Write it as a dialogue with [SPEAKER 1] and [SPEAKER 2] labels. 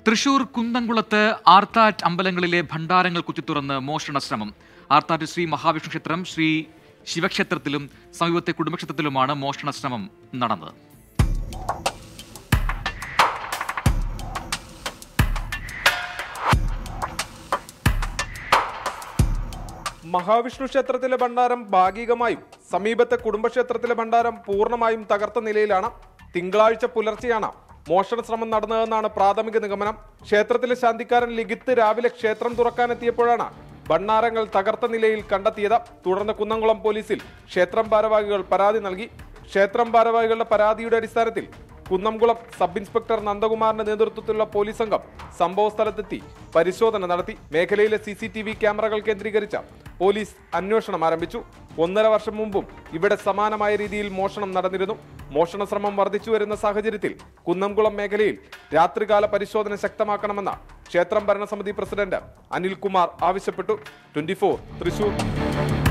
[SPEAKER 1] തൃശൂർ കുന്നംകുളത്ത് ആർത്താറ്റ് അമ്പലങ്ങളിലെ ഭണ്ഡാരങ്ങൾ കുത്തിത്തുറന്ന് മോഷണ ശ്രമം ആർത്താറ്റ് ശ്രീ മഹാവിഷ്ണു ക്ഷേത്രം ശ്രീ ശിവക്ഷേത്രത്തിലും സമീപത്തെ കുടുംബക്ഷേത്രത്തിലുമാണ് മോഷണ ശ്രമം നടന്നത്
[SPEAKER 2] മഹാവിഷ്ണു ക്ഷേത്രത്തിലെ ഭണ്ഡാരം ഭാഗികമായും സമീപത്തെ കുടുംബക്ഷേത്രത്തിലെ ഭണ്ഡാരം പൂർണ്ണമായും തകർത്ത നിലയിലാണ് തിങ്കളാഴ്ച പുലർച്ചെയാണ് മോഷണ ശ്രമം നടന്നതെന്നാണ് പ്രാഥമിക നിഗമനം ക്ഷേത്രത്തിലെ ശാന്തിക്കാരൻ ലിഖിത്ത് രാവിലെ ക്ഷേത്രം തുറക്കാനെത്തിയപ്പോഴാണ് ഭണ്ഡാരങ്ങൾ തകർത്ത നിലയിൽ കണ്ടെത്തിയത് തുടർന്ന് കുന്നംകുളം പോലീസിൽ ക്ഷേത്രം ഭാരവാഹികൾ പരാതി നൽകി ക്ഷേത്രം ഭാരവാഹികളുടെ പരാതിയുടെ അടിസ്ഥാനത്തിൽ കുന്നംകുളം സബ് ഇൻസ്പെക്ടർ നന്ദകുമാറിന്റെ നേതൃത്വത്തിലുള്ള പോലീസ് സംഘം സംഭവ സ്ഥലത്തെത്തി പരിശോധന നടത്തി മേഖലയിലെ സി സി ടി വി ക്യാമറകൾ കേന്ദ്രീകരിച്ച പോലീസ് അന്വേഷണം ആരംഭിച്ചു ഒന്നര വർഷം മുമ്പും ഇവിടെ സമാനമായ രീതിയിൽ മോഷണം നടന്നിരുന്നു മോഷണ ശ്രമം വർദ്ധിച്ചു വരുന്ന സാഹചര്യത്തിൽ കുന്നംകുളം മേഖലയിൽ രാത്രികാല പരിശോധന ശക്തമാക്കണമെന്ന് ക്ഷേത്രം ഭരണസമിതി പ്രസിഡന്റ് അനിൽകുമാർ ആവശ്യപ്പെട്ടു ട്വന്റി തൃശൂർ